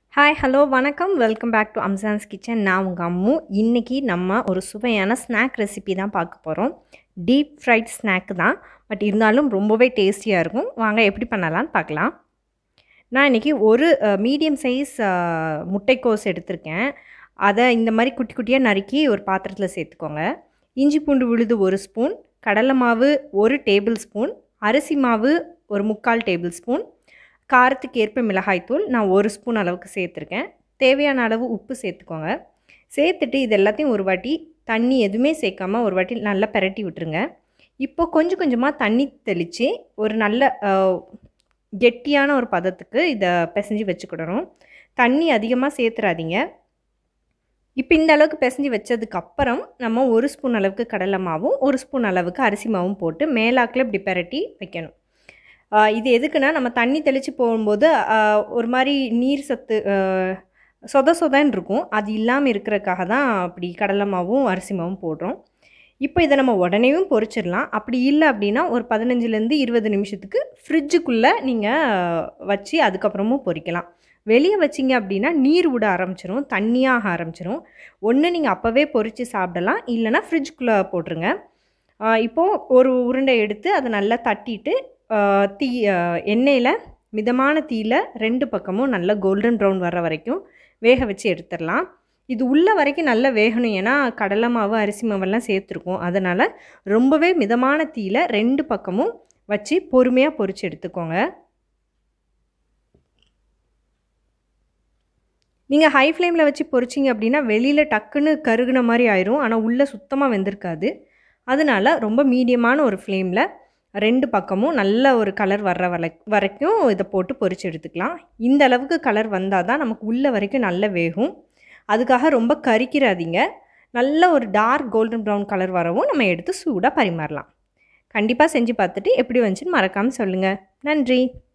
hi hello வணக்கம் welcome back to Amsan's kitchen நான் உங்கள் அம்மு இன்றைக்கி நம்ம ஒரு சுவையான ஸ்நாக் ரெசிபி தான் பார்க்க போகிறோம் டீப் ஃப்ரைட் ஸ்நாக் தான் பட் இருந்தாலும் ரொம்பவே டேஸ்டியாக இருக்கும் வாங்க எப்படி பண்ணலான்னு பார்க்கலாம் நான் இன்றைக்கி ஒரு மீடியம் சைஸ் முட்டைக்கோஸ் எடுத்திருக்கேன் அதை இந்த மாதிரி குட்டி குட்டியாக நறுக்கி ஒரு பாத்திரத்தில் சேர்த்துக்கோங்க இஞ்சி பூண்டு விழுது ஒரு ஸ்பூன் கடலை மாவு ஒரு டேபிள் ஸ்பூன் அரிசி மாவு ஒரு முக்கால் டேபிள் ஸ்பூன் காரத்துக்கு ஏற்ப மிளகாய்த்தூள் நான் ஒரு ஸ்பூன் அளவுக்கு சேர்த்துருக்கேன் தேவையான அளவு உப்பு சேர்த்துக்கோங்க சேர்த்துட்டு இது எல்லாத்தையும் ஒரு வாட்டி தண்ணி எதுவுமே சேர்க்காம ஒரு வாட்டி நல்லா பெரட்டி விட்டுருங்க இப்போ கொஞ்சம் கொஞ்சமாக தண்ணி தெளித்து ஒரு நல்ல கெட்டியான ஒரு பதத்துக்கு இதை பிசைஞ்சு வச்சுக்கிடணும் தண்ணி அதிகமாக சேர்த்துறாதீங்க இப்போ இந்த அளவுக்கு பிசைஞ்சு வச்சதுக்கப்புறம் நம்ம ஒரு ஸ்பூன் அளவுக்கு கடலை மாவும் ஒரு ஸ்பூன் அளவுக்கு அரிசி மாவும் போட்டு மேலாக்கில் இப்படி பெரட்டி வைக்கணும் இது எதுக்குன்னா நம்ம தண்ணி தெளித்து போகும்போது ஒரு மாதிரி நீர் சத்து சொத சொதன்னு இருக்கும் அது இல்லாமல் இருக்கிறதுக்காக தான் அப்படி கடலை மாவும் அரிசி மாவும் போடுறோம் இப்போ இதை நம்ம உடனேயும் பொரிச்சிடலாம் அப்படி இல்லை அப்படின்னா ஒரு பதினஞ்சுலேருந்து இருபது நிமிஷத்துக்கு ஃப்ரிட்ஜுக்குள்ளே நீங்கள் வச்சு அதுக்கப்புறமும் பொரிக்கலாம் வெளியே வச்சிங்க அப்படின்னா நீர் விட ஆரம்பிச்சிரும் தண்ணியாக ஆரம்பிச்சிரும் ஒன்று நீங்கள் அப்போவே பொரித்து சாப்பிடலாம் இல்லைனா ஃப்ரிட்ஜுக்குள்ளே போட்டுருங்க இப்போது ஒரு உருண்டை எடுத்து அதை நல்லா தட்டிட்டு தீ எண்ணெயில் மிதமான தீயில் ரெண்டு பக்கமும் நல்லா கோல்டன் ப்ரௌன் வர வரைக்கும் வேக வச்சு எடுத்துடலாம் இது உள்ள வரைக்கும் நல்லா வேகணும் ஏன்னா கடலை மாவு அரிசி மாவெல்லாம் சேர்த்துருக்கோம் அதனால் ரொம்பவே மிதமான தீயில் ரெண்டு பக்கமும் வச்சு பொறுமையாக பொரித்து எடுத்துக்கோங்க நீங்கள் ஹை ஃப்ளேமில் வச்சு பொரிச்சிங்க அப்படின்னா வெளியில் டக்குன்னு கருகுன மாதிரி ஆயிரும் ஆனால் உள்ளே சுத்தமாக வெந்திருக்காது அதனால் ரொம்ப மீடியமான ஒரு ஃப்ளேமில் ரெண்டு பக்கமும் நல்ல ஒரு கலர் வர்ற வரை வரைக்கும் இதை போட்டு பொரிச்சு எடுத்துக்கலாம் இந்த அளவுக்கு கலர் வந்தால் தான் நமக்கு உள்ள வரைக்கும் நல்ல வேகும் அதுக்காக ரொம்ப கறிக்கிறாதீங்க நல்ல ஒரு டார்க் கோல்டன் ப்ரௌன் கலர் வரவும் நம்ம எடுத்து சூடாக பரிமாறலாம் கண்டிப்பாக செஞ்சு பார்த்துட்டு எப்படி வந்துச்சுன்னு மறக்காமல் சொல்லுங்கள் நன்றி